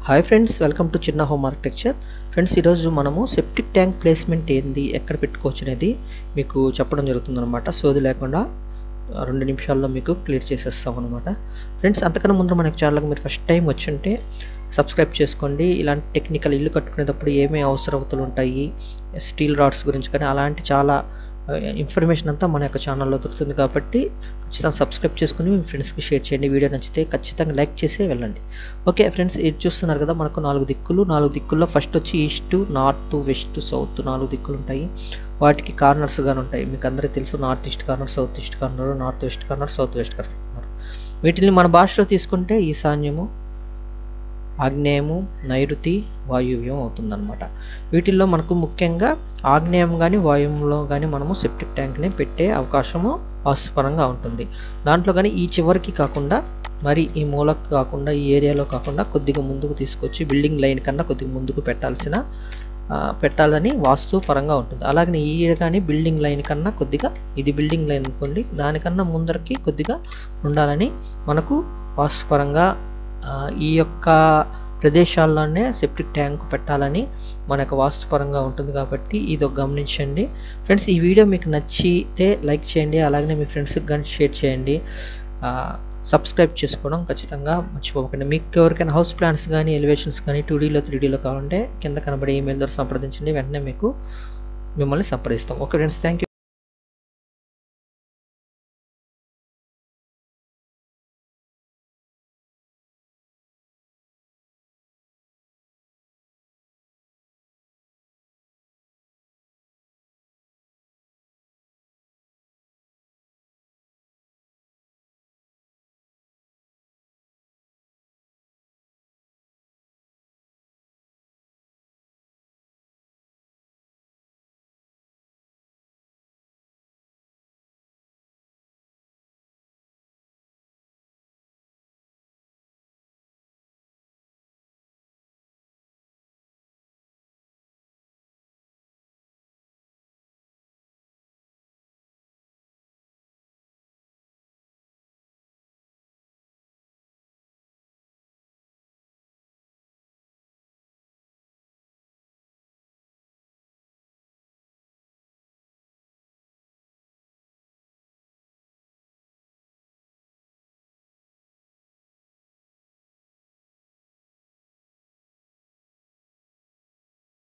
hi friends welcome to చిన్న home architecture friends ఈరోజు మనము సెప్టిక్ ట్యాంక్ ప్లేస్మెంట్ ఏంది ఎక్కడ పెట్టుకోవచ్చు అనేది మీకు చెప్పడం జరుగుతుందన్నమాట సోది లేకుండా ఆ, రెండు నిమిషాల్లో మీకు క్లియర్ చేసేస్తాం అనమాట ఫ్రెండ్స్ అంతకన్నా ముందు మనకి ఛానల్కి మీరు ఫస్ట్ టైం వచ్చుంటే సబ్స్క్రైబ్ చేసుకోండి ఇలాంటి టెక్నికల్ ఇల్లు కట్టుకునేటప్పుడు ఏమేమి అవసరవతలు ఉంటాయి స్టీల్ రాడ్స్ గురించి కానీ అలాంటి చాలా ఇన్ఫర్మేషన్ అంతా మన యొక్క ఛానల్లో దొరుకుతుంది కాబట్టి ఖచ్చితంగా సబ్స్క్రైబ్ చేసుకుని మీ ఫ్రెండ్స్కి షేర్ చేయండి వీడియో నచ్చితే ఖచ్చితంగా లైక్ చేసే వెళ్ళండి ఓకే ఫ్రెండ్స్ ఇది చూస్తున్నారు కదా మనకు నాలుగు దిక్కులు నాలుగు దిక్కుల్లో ఫస్ట్ వచ్చి ఈస్ట్ నార్త్ వెస్ట్ సౌత్ నాలుగు దిక్కులు ఉంటాయి వాటికి కార్నర్స్ గాను ఉంటాయి మీకు అందరికీ తెలుసు north east corner south east corner north west corner south west corner వీటిని మన భాషలో తీసుకుంటే ఈశాన్యము ఆగ్నేయము నైరుతి వాయువ్యం అవుతుందన్నమాట వీటిల్లో మనకు ముఖ్యంగా ఆగ్నేయం కానీ వాయువ్యంలో కానీ మనము సెప్టిక్ ట్యాంక్ని పెట్టే అవకాశము వాస్తుపరంగా ఉంటుంది దాంట్లో కానీ ఈ చివరికి కాకుండా మరి ఈ మూలకు కాకుండా ఈ ఏరియాలో కాకుండా కొద్దిగా ముందుకు తీసుకొచ్చి బిల్డింగ్ లైన్ కన్నా కొద్దిగా ముందుకు పెట్టాల్సిన ఆ, పెట్టాలని వాస్తు పరంగా ఉంటుంది అలాగే ఈ కానీ బిల్డింగ్ లైన్ కన్నా కొద్దిగా ఇది బిల్డింగ్ లైన్ అనుకోండి దానికన్నా ముందరికి కొద్దిగా ఉండాలని మనకు వాస్తుపరంగా ఆ, ఈ యొక్క ప్రదేశాల్లోనే సెప్టిక్ ట్యాంక్ పెట్టాలని మనకు వాస్తుపరంగా ఉంటుంది కాబట్టి ఇది ఒక గమనించండి ఫ్రెండ్స్ ఈ వీడియో మీకు నచ్చితే లైక్ చేయండి అలాగనే మీ ఫ్రెండ్స్కి కానీ షేర్ చేయండి ఆ, సబ్స్క్రైబ్ చేసుకోవడం ఖచ్చితంగా మర్చిపోకండి మీకు ఎవరికైనా హౌస్ ప్లాన్స్ కానీ ఎలివేషన్స్ కానీ టూ డీలో త్రీ డీలో కావాలంటే కింద కనబడే ఈమెయిల్ ద్వారా సంప్రదించండి వెంటనే మీకు మిమ్మల్ని సంప్రదిస్తాం ఓకే ఫ్రెండ్స్ థ్యాంక్ యూ